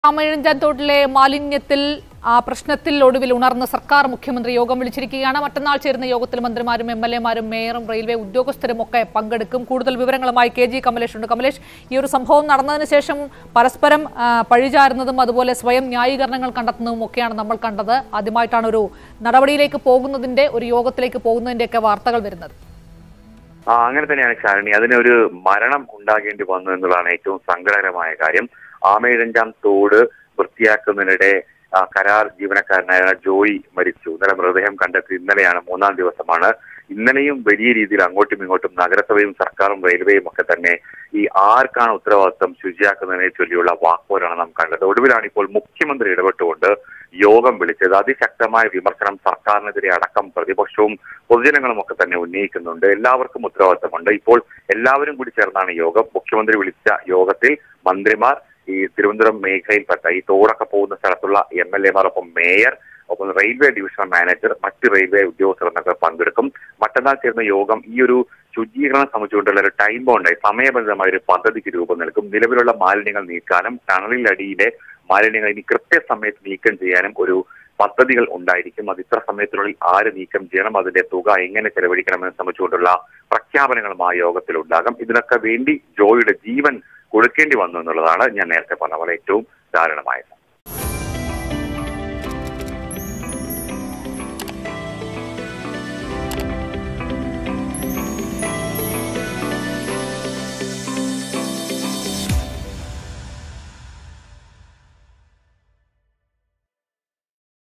രാമഴഞ്ചാൻ തോട്ടിലെ മാലിന്യത്തിൽ ആ പ്രശ്നത്തിൽ ഒടുവിൽ ഉണർന്ന സർക്കാർ മുഖ്യമന്ത്രി യോഗം വിളിച്ചിരിക്കുകയാണ് മറ്റന്നാൾ ചേരുന്ന യോഗത്തിൽ മന്ത്രിമാരും എം എൽ എമാരും മേയറും റെയിൽവേ ഉദ്യോഗസ്ഥരും ഒക്കെ പങ്കെടുക്കും കൂടുതൽ വിവരങ്ങളുമായി കെ ജി കമലേഷ് ഉണ്ട് കമലേഷ് ഈ ഒരു സംഭവം നടന്നതിന് ശേഷം പരസ്പരം ആ, പഴിചാരുന്നതും അതുപോലെ സ്വയം ന്യായീകരണങ്ങൾ കണ്ടെത്തുന്നതും ഒക്കെയാണ് നമ്മൾ കണ്ടത് ആദ്യമായിട്ടാണ് ഒരു നടപടിയിലേക്ക് പോകുന്നതിന്റെ ഒരു യോഗത്തിലേക്ക് പോകുന്നതിന്റെയൊക്കെ വാർത്തകൾ വരുന്നത് ആ അങ്ങനെ തന്നെയാണ് ശാലിനി അതിനൊരു മരണം ഉണ്ടാകേണ്ടി വന്നു എന്നുള്ളതാണ് ഏറ്റവും സങ്കടകരമായ കാര്യം ആമയിഴഞ്ചാം തോട് വൃത്തിയാക്കുന്നതിനിടെ ആ, കരാർ ജീവനക്കാരനായ ജോയി മരിച്ചു ഇന്നലെ മൃതദേഹം കണ്ടെത്തി ഇന്നലെയാണ് മൂന്നാം ദിവസമാണ് ഇന്നലെയും വലിയ രീതിയിൽ അങ്ങോട്ടും ഇങ്ങോട്ടും നഗരസഭയും സർക്കാരും റെയിൽവേയും ഒക്കെ തന്നെ ഈ ആർക്കാണ് ഉത്തരവാദിത്വം ശുചിയാക്കുന്നതിനെ ചൊല്ലിയുള്ള വാക്പോരാണ് നാം കണ്ടത് ഒടുവിലാണ് ഇപ്പോൾ മുഖ്യമന്ത്രി ഇടപെട്ടുകൊണ്ട് യോഗം വിളിച്ചത് അതിശക്തമായ വിമർശനം സർക്കാരിനെതിരെ അടക്കം പ്രതിപക്ഷവും പൊതുജനങ്ങളും ഒക്കെ തന്നെ ഉന്നയിക്കുന്നുണ്ട് എല്ലാവർക്കും ഉത്തരവാദിത്തമുണ്ട് ഇപ്പോൾ എല്ലാവരും കൂടി ചേർന്നാണ് യോഗം മുഖ്യമന്ത്രി വിളിച്ച യോഗത്തിൽ മന്ത്രിമാർ ഈ തിരുവനന്തപുരം മേഖലയിൽപ്പെട്ട ഈ തോടൊക്കെ പോകുന്ന സ്ഥലത്തുള്ള എം എൽ എമാർ ഒപ്പം മേയർ ഒപ്പം റെയിൽവേ ഡിവിഷൻ മാനേജർ മറ്റ് റെയിൽവേ ഉദ്യോഗസ്ഥർ എന്നൊക്കെ പങ്കെടുക്കും മറ്റന്നാൾ ചേർന്ന യോഗം ഈ ഒരു ശുചീകരണം സംബന്ധിച്ചുകൊണ്ടുള്ള ഒരു ടൈം ബോണ്ടായി സമയബന്ധിതമായ ഒരു പദ്ധതിക്ക് രൂപം നൽകും നിലവിലുള്ള മാലിന്യങ്ങൾ നീക്കാനും ടണലിലടിയിലെ മാലിന്യങ്ങൾ ഇനി കൃത്യസമയത്ത് നീക്കം ചെയ്യാനും ഒരു പദ്ധതികൾ ഉണ്ടായിരിക്കും അത് ഇത്ര സമയത്തിനുള്ളിൽ ആര് നീക്കം ചെയ്യണം അതിന്റെ തുക എങ്ങനെ ചെലവഴിക്കണമെന്ന് സംബന്ധിച്ചുകൊണ്ടുള്ള പ്രഖ്യാപനങ്ങളും ആ യോഗത്തിൽ ഉണ്ടാകും ഇതിനൊക്കെ വേണ്ടി ജോയിയുടെ ജീവൻ കൊടുക്കേണ്ടി വന്നു എന്നുള്ളതാണ് ഞാൻ നേരത്തെ പറഞ്ഞ പോലെ ഏറ്റവും ദാരുണമായത്